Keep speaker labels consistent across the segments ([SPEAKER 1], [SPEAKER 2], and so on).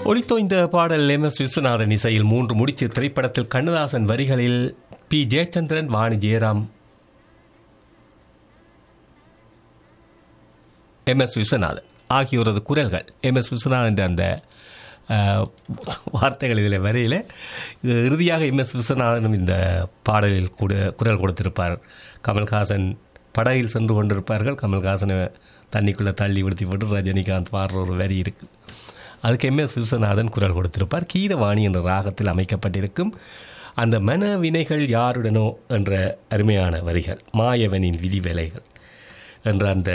[SPEAKER 1] ஒளித்தோய்ந்த பாடல் M S Viswanathan இசையில் மூன்று முடிச்சு திரைப்படத்தில் கண்ணதாசன் வரிகளில் P Jayachandran Vani Jairam M S Viswanathan ஆகியோரது குரல்கள் எம் எஸ் விஸ்வநாதன் என்ற அந்த அஹ், வார்த்தைகள் இதில் வரையில் இறுதியாக எம் எஸ் விஸ்வநாதனும் இந்த பாடலில் கூட குரல் கொடுத்திருப்பார் கமல்ஹாசன் படகில் சென்று கொண்டிருப்பார்கள் கமல்ஹாசனை தண்ணிக்குள்ளே தள்ளி விடுத்தி போட்டு ரஜினிகாந்த் பாடுற ஒரு வரி இருக்கு அதுக்கு எம் எஸ் விஸ்வநாதன் குரல் கொடுத்திருப்பார் கீரவாணி என்ற ராகத்தில் அமைக்கப்பட்டிருக்கும் அந்த மன வினைகள் யாருடனோ என்ற அருமையான வரிகள் மாயவனின் விதிவேலைகள் என்ற அந்த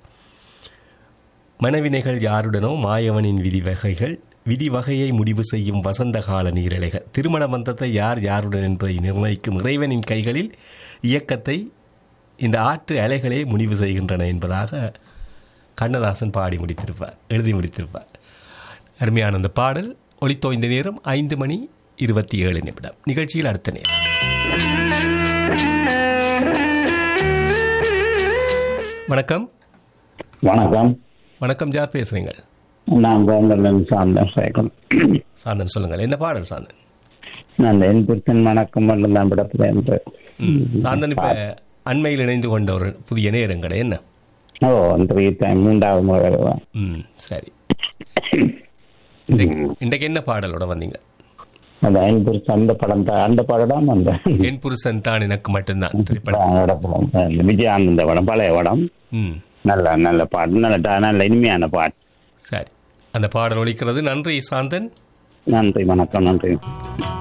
[SPEAKER 1] மனவினைகள் யாருடனோ மாயவனின் விதிவகைகள் விதிவகையை முடிவு செய்யும் வசந்த கால நீரலைகள் திருமண பந்தத்தை யார் யாருடன் என்பதை நிர்ணயிக்கும் இறைவனின் கைகளில் இயக்கத்தை இந்த ஆற்று அலைகளே முடிவு செய்கின்றன என்பதாக கண்ணதாசன் பாடி முடித்திருப்பார் எழுதி முடித்திருப்பார் அருமையான அந்த பாடல் ஒளித்தோய்ந்த நேரம் ஐந்து மணி இருபத்தி ஏழு நிமிடம் நிகழ்ச்சியில் அடுத்த நேரம் வணக்கம்
[SPEAKER 2] வணக்கம்
[SPEAKER 1] வணக்கம் யார் பேசுறீங்க
[SPEAKER 2] நான் கோந்தலன் சாந்தன் சேகன்
[SPEAKER 1] சாந்தன் சொல்லுங்கள் என்ன பாடல் சாந்தன்
[SPEAKER 2] நான் என் புருஷன் வணக்கம் மட்டும்தான் படத்துல இருந்து
[SPEAKER 1] சாந்தன் இப்ப அண்மையில் இணைந்து கொண்ட ஒரு புதிய நேரங்களை என்ன
[SPEAKER 2] ஓ இன்றைய டைம் மூன்றாவது முறை தான்.
[SPEAKER 1] ம் சரி இன்றைக்கு இன்றைக்கு என்ன பாடலோட வந்தீங்க
[SPEAKER 2] அந்த என் புருஷன் அந்த படம் தான் அந்த படம் தான் அந்த
[SPEAKER 1] என் புருஷன் தான் எனக்கு மட்டும்தான் திரைப்படம்
[SPEAKER 2] அதோட படம் அந்த விஜயானந்த படம் பழைய படம்
[SPEAKER 1] ம்
[SPEAKER 2] நல்ல நல்ல பாட்டு நல்ல டா- நல்ல இனிமையான பாட்டு
[SPEAKER 1] சரி அந்த பாடல் ஒலிக்கிறது நன்றி சாந்தன்
[SPEAKER 2] நன்றி வணக்கம் நன்றி